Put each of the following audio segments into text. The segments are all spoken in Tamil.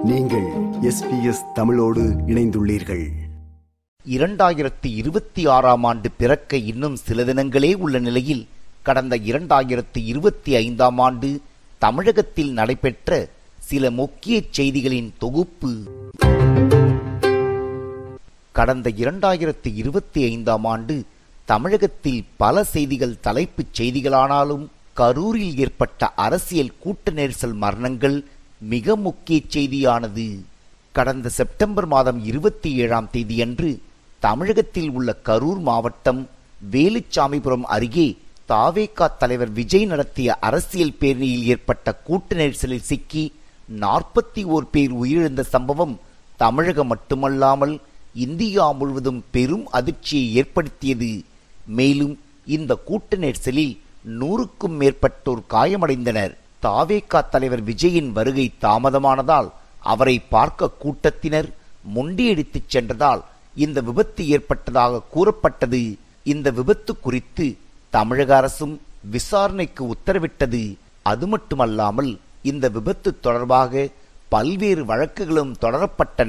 நீங்கள் எஸ்பிஎஸ் தமிழோடு இணைந்துள்ளீர்கள் இரண்டாயிரத்தி இருபத்தி ஆறாம் ஆண்டு பிறக்க இன்னும் சில தினங்களே உள்ள நிலையில் கடந்த இரண்டாயிரத்தி இருபத்தி ஐந்தாம் ஆண்டு தமிழகத்தில் நடைபெற்ற சில முக்கிய செய்திகளின் தொகுப்பு கடந்த இரண்டாயிரத்தி இருபத்தி ஐந்தாம் ஆண்டு தமிழகத்தில் பல செய்திகள் தலைப்புச் செய்திகளானாலும் கரூரில் ஏற்பட்ட அரசியல் கூட்ட நெரிசல் மரணங்கள் மிக முக்கிய செய்தியானது கடந்த செப்டம்பர் மாதம் இருபத்தி ஏழாம் தேதியன்று தமிழகத்தில் உள்ள கரூர் மாவட்டம் வேலுச்சாமிபுரம் அருகே தாவேகா தலைவர் விஜய் நடத்திய அரசியல் பேரணியில் ஏற்பட்ட கூட்ட நெரிசலில் சிக்கி நாற்பத்தி ஓர் பேர் உயிரிழந்த சம்பவம் தமிழகம் மட்டுமல்லாமல் இந்தியா முழுவதும் பெரும் அதிர்ச்சியை ஏற்படுத்தியது மேலும் இந்த கூட்ட நெரிசலில் நூறுக்கும் மேற்பட்டோர் காயமடைந்தனர் தாவேகா தலைவர் விஜயின் வருகை தாமதமானதால் அவரை பார்க்க கூட்டத்தினர் முண்டியடித்துச் சென்றதால் இந்த விபத்து ஏற்பட்டதாக கூறப்பட்டது இந்த விபத்து குறித்து தமிழக அரசும் விசாரணைக்கு உத்தரவிட்டது அது மட்டுமல்லாமல் இந்த விபத்து தொடர்பாக பல்வேறு வழக்குகளும் தொடரப்பட்டன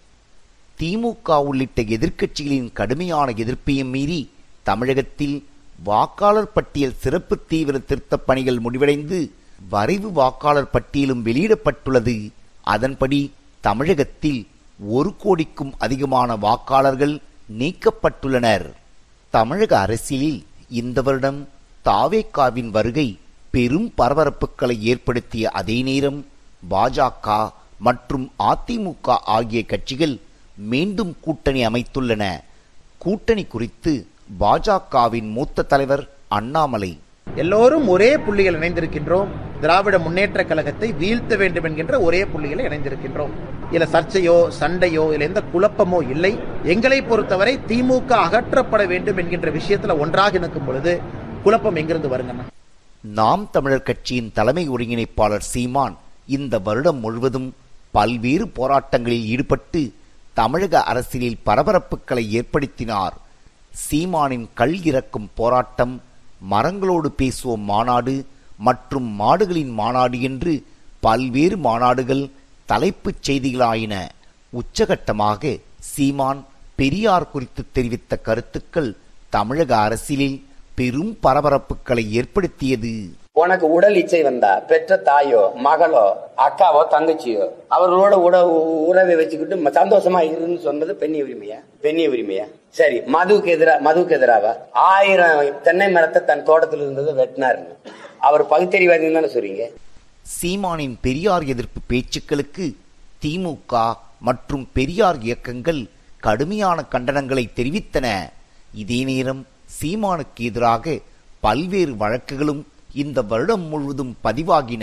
திமுக உள்ளிட்ட எதிர்க்கட்சிகளின் கடுமையான எதிர்ப்பையும் மீறி தமிழகத்தில் வாக்காளர் பட்டியல் சிறப்பு தீவிர திருத்தப் பணிகள் முடிவடைந்து வரைவு வாக்காளர் பட்டியலும் வெளியிடப்பட்டுள்ளது அதன்படி தமிழகத்தில் ஒரு கோடிக்கும் அதிகமான வாக்காளர்கள் நீக்கப்பட்டுள்ளனர் தமிழக அரசியலில் இந்த வருடம் தாவேக்காவின் வருகை பெரும் பரபரப்புகளை ஏற்படுத்திய அதே நேரம் பாஜக மற்றும் அதிமுக ஆகிய கட்சிகள் மீண்டும் கூட்டணி அமைத்துள்ளன கூட்டணி குறித்து பாஜகவின் மூத்த தலைவர் அண்ணாமலை எல்லோரும் ஒரே புள்ளிகள் இணைந்திருக்கின்றோம் திராவிட முன்னேற்ற கழகத்தை வீழ்த்த வேண்டும் என்கின்ற ஒரே புள்ளிகளை இணைந்திருக்கின்றோம் இல்ல சர்ச்சையோ சண்டையோ இல்ல எந்த குழப்பமோ இல்லை எங்களை பொறுத்தவரை திமுக அகற்றப்பட வேண்டும் என்கின்ற விஷயத்துல ஒன்றாக நிற்கும் பொழுது குழப்பம் எங்கிருந்து வருங்கண்ணா நாம் தமிழர் கட்சியின் தலைமை ஒருங்கிணைப்பாளர் சீமான் இந்த வருடம் முழுவதும் பல்வேறு போராட்டங்களில் ஈடுபட்டு தமிழக அரசியலில் பரபரப்புகளை ஏற்படுத்தினார் சீமானின் கல் இறக்கும் போராட்டம் மரங்களோடு பேசுவோம் மாநாடு மற்றும் மாடுகளின் மாநாடு என்று பல்வேறு மாநாடுகள் தலைப்புச் செய்திகளாயின உச்சகட்டமாக சீமான் பெரியார் குறித்து தெரிவித்த கருத்துக்கள் தமிழக அரசியலில் பெரும் பரபரப்புகளை ஏற்படுத்தியது உனக்கு உடல் இச்சை வந்தா பெற்ற தாயோ மகளோ அக்காவோ தங்கச்சியோ அவர்களோட உட உறவை வச்சுக்கிட்டு ம- சந்தோஷமா இருன்னு சொன்னது பெண்ணிய உரிமையா பெண்ணிய உரிமையா சரி மதுவுக்கு எதிரா மதுவுக்கு எதிராவா ஆயிரம் தென்னை மரத்தை தன் தோட்டத்தில் இருந்ததை வெட்டினாருன்னு அவர் பகுத்தறிவாதின்னு தானே சொல்றீங்க சீமானின் பெரியார் எதிர்ப்பு பேச்சுக்களுக்கு திமுக மற்றும் பெரியார் இயக்கங்கள் கடுமையான கண்டனங்களை தெரிவித்தன இதே நேரம் சீமானுக்கு எதிராக பல்வேறு வழக்குகளும் இந்த வருடம் முழுவதும் பதிவாகின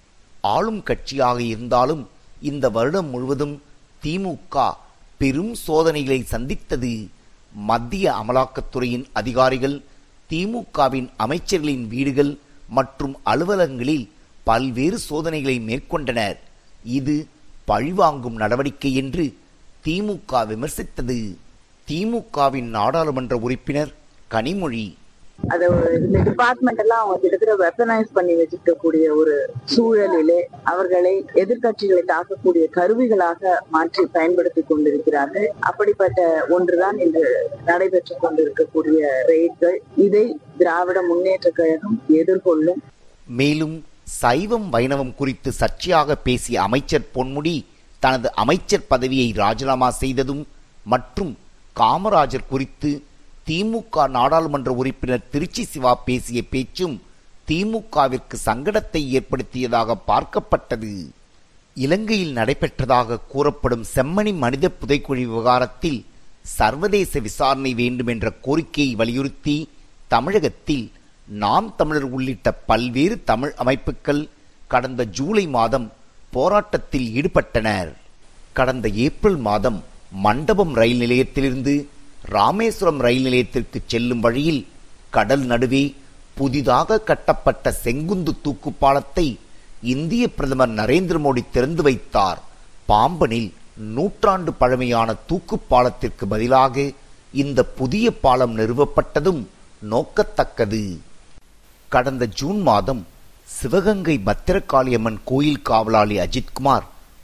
ஆளும் கட்சியாக இருந்தாலும் இந்த வருடம் முழுவதும் திமுக பெரும் சோதனைகளை சந்தித்தது மத்திய அமலாக்கத்துறையின் அதிகாரிகள் திமுகவின் அமைச்சர்களின் வீடுகள் மற்றும் அலுவலகங்களில் பல்வேறு சோதனைகளை மேற்கொண்டனர் இது பழிவாங்கும் நடவடிக்கை என்று திமுக விமர்சித்தது திமுகவின் நாடாளுமன்ற உறுப்பினர் கனிமொழி அத ஒரு இந்த டிபார்ட்மெண்ட் எல்லாம் அவங்க கிட்டத்தட்ட வெப்பனைஸ் பண்ணி வச்சிருக்கக்கூடிய ஒரு சூழலிலே அவர்களை எதிர்க்கட்சிகளை தாக்கக்கூடிய கருவிகளாக மாற்றி பயன்படுத்தி கொண்டிருக்கிறார்கள் அப்படிப்பட்ட ஒன்றுதான் இன்று நடைபெற்றுக் கொண்டிருக்கக்கூடிய ரெய்ட்கள் இதை திராவிட முன்னேற்ற கழகம் எதிர்கொள்ளும் மேலும் சைவம் வைணவம் குறித்து சர்ச்சையாக பேசிய அமைச்சர் பொன்முடி தனது அமைச்சர் பதவியை ராஜினாமா செய்ததும் மற்றும் காமராஜர் குறித்து திமுக நாடாளுமன்ற உறுப்பினர் திருச்சி சிவா பேசிய பேச்சும் திமுகவிற்கு சங்கடத்தை ஏற்படுத்தியதாக பார்க்கப்பட்டது இலங்கையில் நடைபெற்றதாக கூறப்படும் செம்மணி மனித புதைக்குழி விவகாரத்தில் சர்வதேச விசாரணை வேண்டும் என்ற கோரிக்கையை வலியுறுத்தி தமிழகத்தில் நாம் தமிழர் உள்ளிட்ட பல்வேறு தமிழ் அமைப்புகள் கடந்த ஜூலை மாதம் போராட்டத்தில் ஈடுபட்டனர் கடந்த ஏப்ரல் மாதம் மண்டபம் ரயில் நிலையத்திலிருந்து ராமேஸ்வரம் ரயில் நிலையத்திற்கு செல்லும் வழியில் கடல் நடுவே புதிதாக கட்டப்பட்ட செங்குந்து தூக்கு பாலத்தை இந்திய பிரதமர் நரேந்திர மோடி திறந்து வைத்தார் பாம்பனில் நூற்றாண்டு பழமையான தூக்கு பாலத்திற்கு பதிலாக இந்த புதிய பாலம் நிறுவப்பட்டதும் நோக்கத்தக்கது கடந்த ஜூன் மாதம் சிவகங்கை பத்திரகாளியம்மன் கோயில் காவலாளி அஜித்குமார்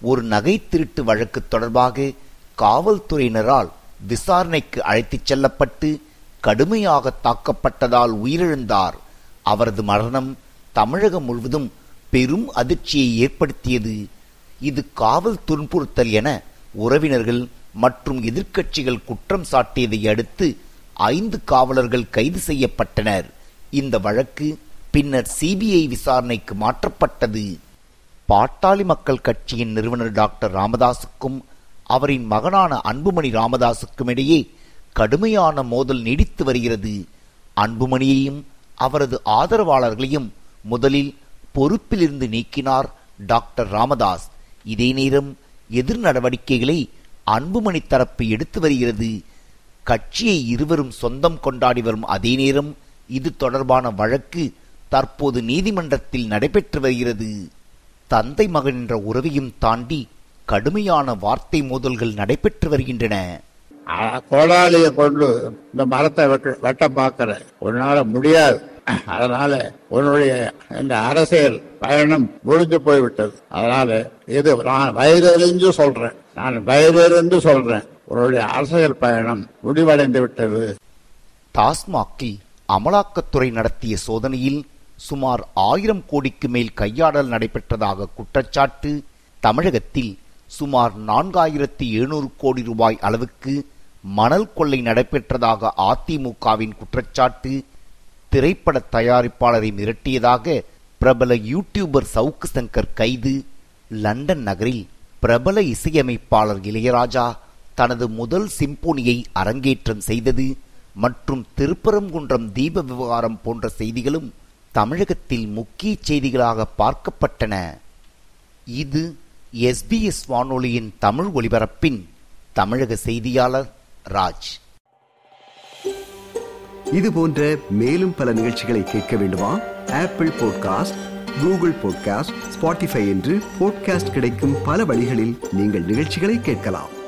ஒரு நகை திருட்டு வழக்கு தொடர்பாக காவல்துறையினரால் விசாரணைக்கு அழைத்துச் செல்லப்பட்டு கடுமையாக தாக்கப்பட்டதால் உயிரிழந்தார் அவரது மரணம் தமிழகம் முழுவதும் பெரும் அதிர்ச்சியை ஏற்படுத்தியது இது காவல் துன்புறுத்தல் என உறவினர்கள் மற்றும் எதிர்க்கட்சிகள் குற்றம் சாட்டியதை அடுத்து ஐந்து காவலர்கள் கைது செய்யப்பட்டனர் இந்த வழக்கு பின்னர் சிபிஐ விசாரணைக்கு மாற்றப்பட்டது பாட்டாளி மக்கள் கட்சியின் நிறுவனர் டாக்டர் ராமதாசுக்கும் அவரின் மகனான அன்புமணி ராமதாசுக்கும் இடையே கடுமையான மோதல் நீடித்து வருகிறது அன்புமணியையும் அவரது ஆதரவாளர்களையும் முதலில் பொறுப்பிலிருந்து நீக்கினார் டாக்டர் ராமதாஸ் இதே நேரம் எதிர் நடவடிக்கைகளை அன்புமணி தரப்பு எடுத்து வருகிறது கட்சியை இருவரும் சொந்தம் கொண்டாடி வரும் அதே நேரம் இது தொடர்பான வழக்கு தற்போது நீதிமன்றத்தில் நடைபெற்று வருகிறது தந்தை மகன் என்ற உறவையும் தாண்டி கடுமையான வார்த்தை மோதல்கள் நடைபெற்று வருகின்றன ஆ- கோடாலியை கொண்டு இந்த மரத்தை வெட்ட வெட்ட பார்க்கிற உன்னால முடியாது அதனால உன்னுடைய இந்த அரசியல் பயணம் முடிஞ்சு போய்விட்டது அதனால இது நான் வயிறறிஞ்சு சொல்றேன் நான் வயிறறிந்து சொல்றேன் உன்னுடைய அரசியல் பயணம் முடிவடைந்து விட்டது டாஸ்மாகில் அமலாக்கத்துறை நடத்திய சோதனையில் சுமார் ஆயிரம் கோடிக்கு மேல் கையாடல் நடைபெற்றதாக குற்றச்சாட்டு தமிழகத்தில் சுமார் நான்காயிரத்தி எழுநூறு கோடி ரூபாய் அளவுக்கு மணல் கொள்ளை நடைபெற்றதாக அதிமுகவின் குற்றச்சாட்டு திரைப்பட தயாரிப்பாளரை மிரட்டியதாக பிரபல யூடியூபர் சவுக்கு சங்கர் கைது லண்டன் நகரில் பிரபல இசையமைப்பாளர் இளையராஜா தனது முதல் சிம்போனியை அரங்கேற்றம் செய்தது மற்றும் திருப்பரங்குன்றம் தீப விவகாரம் போன்ற செய்திகளும் தமிழகத்தில் முக்கிய செய்திகளாக பார்க்கப்பட்டன இது எஸ்பிஎஸ் வானொலியின் தமிழ் ஒலிபரப்பின் தமிழக செய்தியாளர் ராஜ் இது போன்ற மேலும் பல நிகழ்ச்சிகளை கேட்க வேண்டுமா Apple podcast Google podcast Spotify என்று பாட்காஸ்ட் கிடைக்கும் பல வழிகளில் நீங்கள் நிகழ்ச்சிகளை கேட்கலாம்